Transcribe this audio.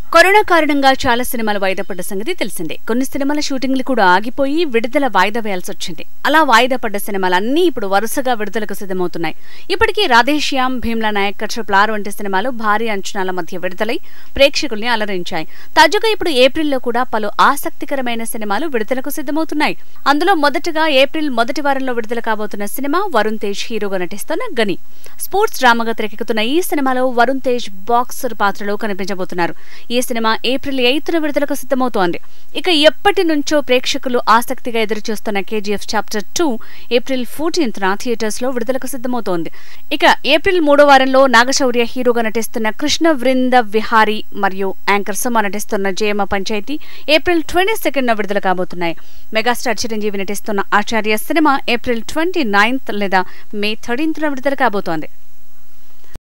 corona కారణంగా చాలా సినిమాలు వాయిదా పడ్డ సంగతి తెలిసిందే కొన్ని సినిమాల షూటింగ్లు కూడా ఆగిపోయి విడుదల వాయిదా వేయాల్సి వచ్చింది అలా వాయిదా పడ్డ సినిమాలన్నీ ఇప్పుడు వరుసగా విడుదలకు సిద్ధమవుతున్నాయి ఇప్పటికీ రాధేశ్యామ్ భీమ్లా నాయక్ ట్రిపుల్ ఆర్ వంటి సినిమాలు భారీ అంచనాల మధ్య విడుదలై ప్రేక్షకుల్ని అలరించాయి తాజాగా ఇప్పుడు ఏప్రిల్లో కూడా పలు ఆసక్తికరమైన సినిమాలు విడుదలకు సిద్ధమవుతున్నాయి అందులో మొదటగా ఏప్రిల్ మొదటి వారంలో విడుదల కాబోతున్న సినిమా వరుణ్ తేజ్ హీరోగా నటిస్తున్న గని స్పోర్ట్స్ డ్రామాగా తెరకెక్కుతున్న ఈ సినిమాలో వరుణ్ తేజ్ బాక్సర్ పాత్రలో కనిపించబోతున్నారు ఈ సినిమా ఏప్రిల్ ఎయిత్న విడుదలకు సిద్ధమవుతోంది ఇక ఎప్పటి నుంచో ప్రేక్షకులు ఆసక్తిగా ఎదురుచూస్తున్న KGF chapter two April fourteenth న థియేటర్స్ లో విడుదలకు సిద్ధమవుతోంది ఇక ఏప్రిల్ మూడో వారంలో నాగశౌర్య హీరోగా నటిస్తున్న కృష్ణ వృంద విహారీ మరియు యాంకర్ సుమ నటిస్తున్న Jayamma Panchayathi April twenty second న విడుదల కాబోతున్నాయి మెగాస్టార్ చిరంజీవి నటిస్తున్న ఆచార్య సినిమా ఏప్రిల్ ట్వంటీ నైన్త్ లేదా మే థర్టీన్త్ న విడుదల కాబోతోంది